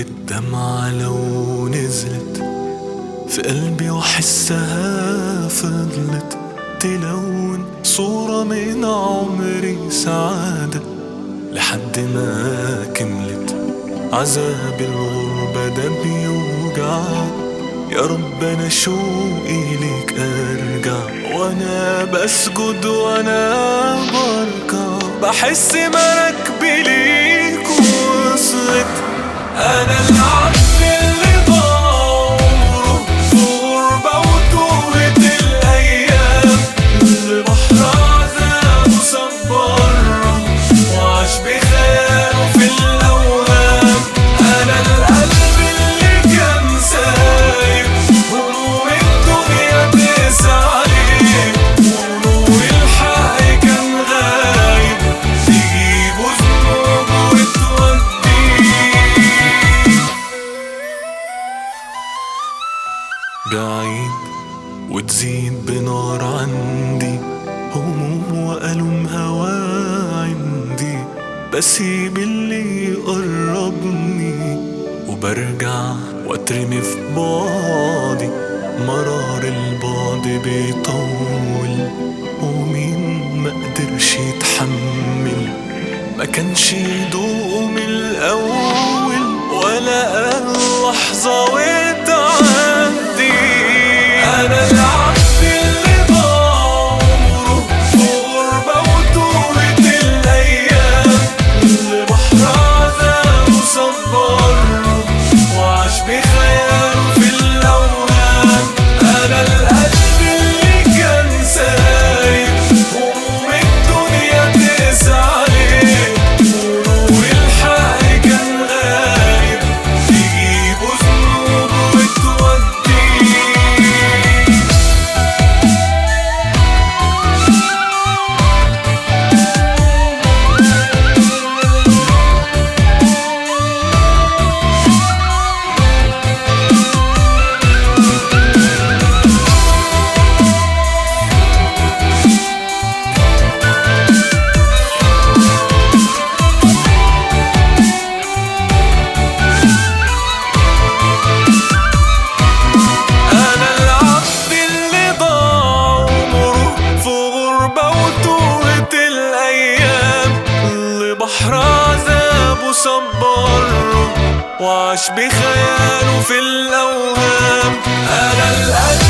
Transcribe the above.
الدمعة لو نزلت في قلبي وحسها فضلت تلون صورة من عمري سعادة لحد ما كملت عذاب الغربة ده بيوجع يا رب انا شوقي ليك ارجع وانا بسجد وانا بركع بحس مراكبي ليك وصلت انا العبد اللي ضاع عمره في غربة وتوهة الايام اللي بحر عذاب وصبره وعاش بخياله في الاوهام انا القلب اللي كان سايب هموم الدنيا تسعى عليه ونور الحق كان غايب تجيبه ذنوبه وتوديه بعيد وتزيد بنار عندي هموم وألم هوا عندي بسيب اللي يقربني وبرجع واترمي في بعضي مرار البعد بيطول ومين ما قدرش يتحمل ما كانش يدوق من الأول ولا اللحظة وتعدي أنا العبد اللي ضاع عمره في غربة وتوهة الأيام اللي بحر عذاب وصبره وعاش بخياله في الأوهام أنا القلب اللي كان سايب هموم الدنيا تسعى عليه ونور الحق كان غايب تجيبه ذنوبه وتوديه أنا العبد اللي ضاع عمره في غربة وتوهة الأيام اللي بحر عذاب وصبره وعاش بخياله في الأوهام أنا القلب